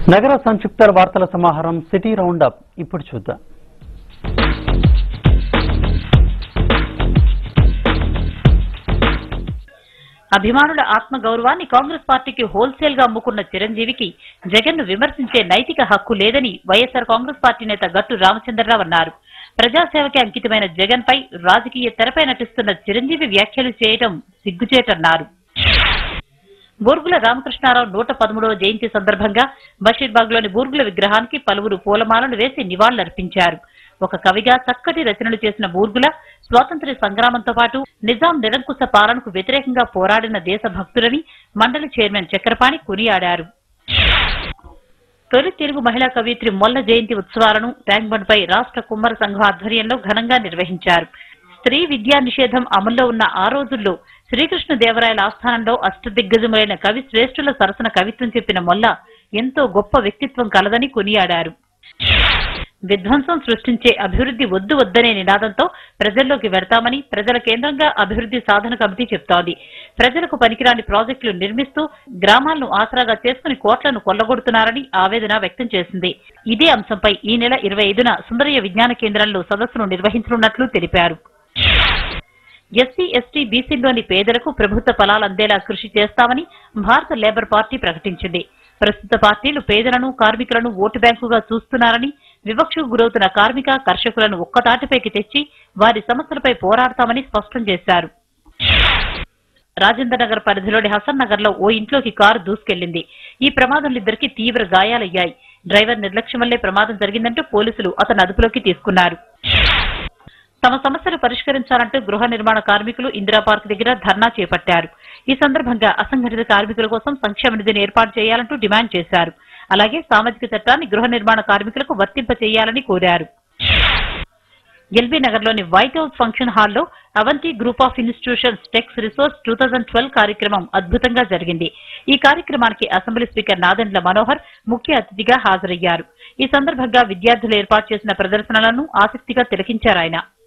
నగర సంక్షిప్త వార్తల సమాహారం సిటీ రౌండ్ అప్ ఇప్పుడు చూద్దాం అభిమానుల ఆత్మ గౌరవాన్ని కాంగ్రెస్ పార్టీకి హోల్సేల్ గా అమ్ముకున్న చిరంజీవికి జగన్ ను విమర్శించే నైతిక హక్కు లేదని వైఎస్ఆర్ కాంగ్రెస్ పార్టీ నేత గట్టు రామచంద్రరావు అన్నారు ప్రజాసేవకి అంకితమైన జగన్ పై రాజకీయ తెరపై నటిస్తున్న చిరంజీవి వ్యాఖ్యలు చేయడం సిగ్గుచేటన్నారు బూర్గుల రామకృష్ణారావు నూట పదమూడవ జయంతి సందర్భంగా బషీర్బాగ్లోని బూర్గుల విగ్రహానికి పలువురు పూలమాలలు వేసి నివాళులర్పించారు ఒక కవిగా చక్కటి రచనలు చేసిన బూర్గుల స్వాతంత్ర్య సంగ్రామంతో పాటు నిజాం నిరంకుశ పాలనకు వ్యతిరేకంగా పోరాడిన దేశభక్తులని మండలి చైర్మన్ చక్రపాణి కొనియాడారు తొలి తెలుగు మహిళా కవయిత్రి మొల్ల జయంతి ఉత్సవాలను ట్యాంక్ బండ్ పై రాష్ట్ర కుమ్మర సంఘం ఆధ్వర్యంలో ఘనంగా నిర్వహించారు స్త్రీ విద్యా నిషేధం అమల్లో ఉన్న ఆ రోజుల్లో శ్రీకృష్ణ దేవరాయల ఆస్థానంలో అష్టదిగ్గజములైన కవి శ్రేష్ఠుల సరసన కవిత్వం చెప్పిన మొల్ల ఎంతో గొప్ప వ్యక్తిత్వం కలదని కొనియాడారు విధ్వంసం సృష్టించే అభివృద్ధి వద్దు వద్దనే నినాదంతో ప్రజల్లోకి వెడతామని ప్రజల కేంద్రంగా అభివృద్ధి సాధన కమిటీ చెప్తోంది ప్రజలకు పనికిరాని ప్రాజెక్టులు నిర్మిస్తూ గ్రామాలను ఆసరాగా చేసుకుని కోట్లను కొల్లగొడుతున్నారని ఆవేదన వ్యక్తం చేసింది ఇదే అంశంపై ఈ నెల ఇరవై ఐదున సుందరయ్య విజ్ఞాన కేంద్రంలో సదస్సును నిర్వహించనున్నట్లు తెలిపారు ఎస్సీ ఎస్టీ బీసీలోని పేదలకు ప్రభుత్వ ఫలాలు అందేలా కృషి చేస్తామని భారత లేబర్ పార్టీ ప్రకటించింది ప్రస్తుత పార్టీలు పేదలను కార్మికులను ఓటు బ్యాంకుగా చూస్తున్నారని వివక్షకు గురవుతున్న కార్మిక కర్షకులను ఒక్కతాటిపైకి తెచ్చి వారి సమస్యలపై పోరాడతామని స్పష్టం చేశారు రాజేంద్ర నగర్ పరిధిలోని హసన్ నగర్ లో ఓ ఇంట్లోకి కారు దూసుకెళ్లింది ఈ ప్రమాదంలో ఇద్దరికి తీవ్ర గాయాలయ్యాయి డ్రైవర్ నిర్లక్ష్యం వల్లే ప్రమాదం జరిగిందంటూ పోలీసులు అతను అదుపులోకి తీసుకున్నారు తమ సమస్యలు పరిష్కరించాలంటూ గృహ నిర్మాణ కార్మికులు ఇందిరా పార్క్ దగ్గర ధర్నా చేపట్టారు ఈ సందర్భంగా అసంఘటిత కార్మికుల కోసం సంక్షేమ నిధిని ఏర్పాటు చేయాలంటూ డిమాండ్ చేశారు అలాగే సామాజిక చట్టాన్ని గృహ నిర్మాణ కార్మికులకు వర్తింప చేయాలని కోరారు ఎల్బీ నగర్ లోని వైట్ హౌస్ ఫంక్షన్ హాల్లో అవంతి గ్రూప్ ఆఫ్ ఇన్స్టిట్యూషన్స్ టెక్స్ రిసోర్స్ టూ కార్యక్రమం అద్భుతంగా జరిగింది ఈ కార్యక్రమానికి అసెంబ్లీ స్పీకర్ నాదెండ్ల మనోహర్ ముఖ్య అతిథిగా హాజరయ్యారు ఈ సందర్భంగా విద్యార్థులు ఏర్పాటు చేసిన ప్రదర్శనలను ఆసక్తిగా తిలకించారు ఆయన